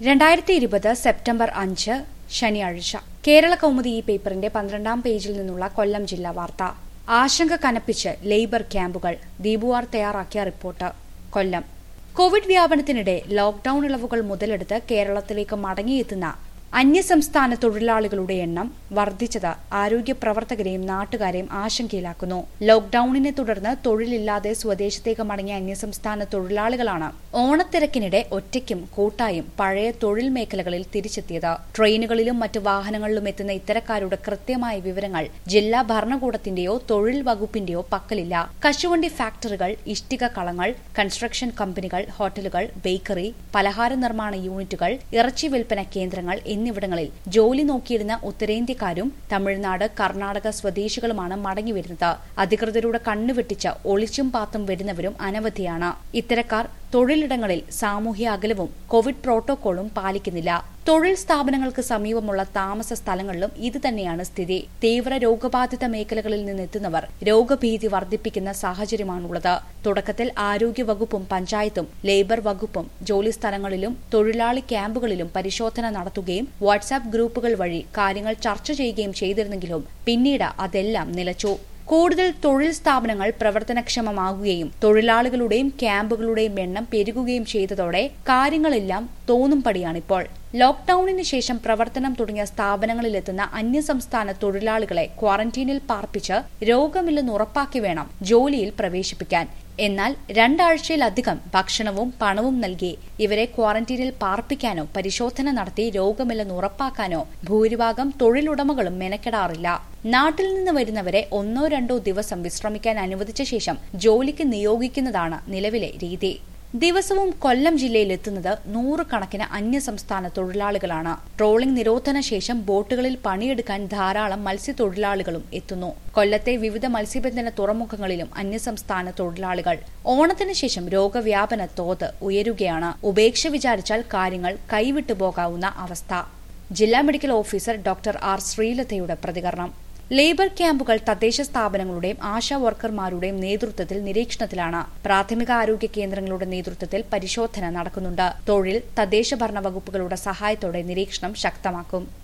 രണ്ടായിരത്തി ഇരുപത് സെപ്റ്റംബർ അഞ്ച് ശനിയാഴ്ച കേരള കൗമുദി ഈ പേപ്പറിന്റെ പന്ത്രണ്ടാം പേജിൽ നിന്നുള്ള കൊല്ലം ജില്ലാ വാർത്ത ആശങ്ക കനപ്പിച്ച് ലേബർ ക്യാമ്പുകൾ ദീപുവാർ തയ്യാറാക്കിയ റിപ്പോർട്ട് കൊല്ലം കോവിഡ് വ്യാപനത്തിനിടെ ലോക്ഡൌൺ ഇളവുകൾ മുതലെടുത്ത് കേരളത്തിലേക്ക് മടങ്ങിയെത്തുന്ന അന്യസംസ്ഥാന തൊഴിലാളികളുടെ എണ്ണം വർദ്ധിച്ചത് ആരോഗ്യ പ്രവർത്തകരെയും നാട്ടുകാരെയും ആശങ്കയിലാക്കുന്നു ലോക്ഡൌണിനെ തുടർന്ന് തൊഴിലില്ലാതെ സ്വദേശത്തേക്ക് മടങ്ങിയ അന്യസംസ്ഥാന തൊഴിലാളികളാണ് ഓണത്തിരക്കിനിടെ ഒറ്റയ്ക്കും കൂട്ടായും പഴയ തൊഴിൽ മേഖലകളിൽ തിരിച്ചെത്തിയത് ട്രെയിനുകളിലും മറ്റു വാഹനങ്ങളിലും എത്തുന്ന ഇത്തരക്കാരുടെ കൃത്യമായ വിവരങ്ങൾ ജില്ലാ ഭരണകൂടത്തിന്റെയോ തൊഴിൽ വകുപ്പിന്റെയോ പക്കലില്ല കശുവണ്ടി ഫാക്ടറികൾ ഇഷ്ടിക കളങ്ങൾ കൺസ്ട്രക്ഷൻ കമ്പനികൾ ഹോട്ടലുകൾ ബേക്കറി പലഹാര നിർമ്മാണ യൂണിറ്റുകൾ ഇറച്ചി വിൽപ്പന കേന്ദ്രങ്ങൾ എന്നിവിടങ്ങളിൽ ജോലി നോക്കിയിരുന്ന ഉത്തരേന്ത്യക്കാരും തമിഴ്നാട് കർണാടക സ്വദേശികളുമാണ് മടങ്ങിവരുന്നത് അധികൃതരുടെ കണ്ണുവെട്ടിച്ച് ഒളിച്ചും പാത്തും വരുന്നവരും അനവധിയാണ് ഇത്തരക്കാർ തൊഴിലിടങ്ങളിൽ സാമൂഹ്യ അകലവും കോവിഡ് പ്രോട്ടോകോളും പാലിക്കുന്നില്ല തൊഴിൽ സ്ഥാപനങ്ങൾക്ക് സമീപമുള്ള താമസ സ്ഥലങ്ങളിലും ഇത് തന്നെയാണ് സ്ഥിതി തീവ്ര രോഗബാധിത മേഖലകളിൽ നിന്നെത്തുന്നവർ രോഗഭീതി വർദ്ധിപ്പിക്കുന്ന സാഹചര്യമാണുള്ളത് തുടക്കത്തിൽ ആരോഗ്യ വകുപ്പും പഞ്ചായത്തും ലേബർ വകുപ്പും ജോലി സ്ഥലങ്ങളിലും തൊഴിലാളി ക്യാമ്പുകളിലും പരിശോധന നടത്തുകയും വാട്സാപ്പ് ഗ്രൂപ്പുകൾ വഴി കാര്യങ്ങൾ ചർച്ച ചെയ്യുകയും ചെയ്തിരുന്നെങ്കിലും പിന്നീട് അതെല്ലാം നിലച്ചു കൂടുതൽ തൊഴിൽ സ്ഥാപനങ്ങൾ പ്രവർത്തനക്ഷമമാകുകയും തൊഴിലാളികളുടെയും ക്യാമ്പുകളുടെയും എണ്ണം പെരുകുകയും ചെയ്തതോടെ കാര്യങ്ങളെല്ലാം തോന്നും പടിയാണിപ്പോൾ ലോക്ഡൌണിന് ശേഷം പ്രവർത്തനം തുടങ്ങിയ സ്ഥാപനങ്ങളിലെത്തുന്ന അന്യസംസ്ഥാന തൊഴിലാളികളെ ക്വാറന്റീനിൽ പാർപ്പിച്ച് രോഗമില്ലെന്ന് ഉറപ്പാക്കി വേണം ജോലിയിൽ പ്രവേശിപ്പിക്കാൻ എന്നാൽ രണ്ടാഴ്ചയിലധികം ഭക്ഷണവും പണവും നൽകി ഇവരെ ക്വാറന്റീനിൽ പാർപ്പിക്കാനോ പരിശോധന നടത്തി രോഗമില്ലെന്ന് ഉറപ്പാക്കാനോ ഭൂരിഭാഗം തൊഴിലുടമകളും മെനക്കെടാറില്ല നാട്ടിൽ നിന്ന് വരുന്നവരെ ഒന്നോ രണ്ടോ ദിവസം വിശ്രമിക്കാൻ അനുവദിച്ച ശേഷം ജോലിക്ക് നിയോഗിക്കുന്നതാണ് നിലവിലെ രീതി ദിവസവും കൊല്ലം ജില്ലയിൽ എത്തുന്നത് നൂറുകണക്കിന് അന്യസംസ്ഥാന തൊഴിലാളികളാണ് ട്രോളിംഗ് നിരോധന ശേഷം ബോട്ടുകളിൽ പണിയെടുക്കാൻ ധാരാളം മത്സ്യത്തൊഴിലാളികളും എത്തുന്നു കൊല്ലത്തെ വിവിധ മത്സ്യബന്ധന തുറമുഖങ്ങളിലും അന്യസംസ്ഥാന തൊഴിലാളികൾ ഓണത്തിന് ശേഷം രോഗവ്യാപന തോത് ഉയരുകയാണ് ഉപേക്ഷ വിചാരിച്ചാൽ കാര്യങ്ങൾ കൈവിട്ടു പോകാവുന്ന അവസ്ഥ ജില്ലാ മെഡിക്കൽ ഓഫീസർ ഡോക്ടർ ആർ ശ്രീലതയുടെ പ്രതികരണം ലേബർ ക്യാമ്പുകൾ തദ്ദേശ സ്ഥാപനങ്ങളുടെയും ആശാ വർക്കർമാരുടെയും നേതൃത്വത്തിൽ നിരീക്ഷണത്തിലാണ് പ്രാഥമിക ആരോഗ്യ കേന്ദ്രങ്ങളുടെ നേതൃത്വത്തിൽ പരിശോധന നടക്കുന്നുണ്ട് തൊഴിൽ തദ്ദേശ ഭരണ വകുപ്പുകളുടെ സഹായത്തോടെ നിരീക്ഷണം ശക്തമാക്കും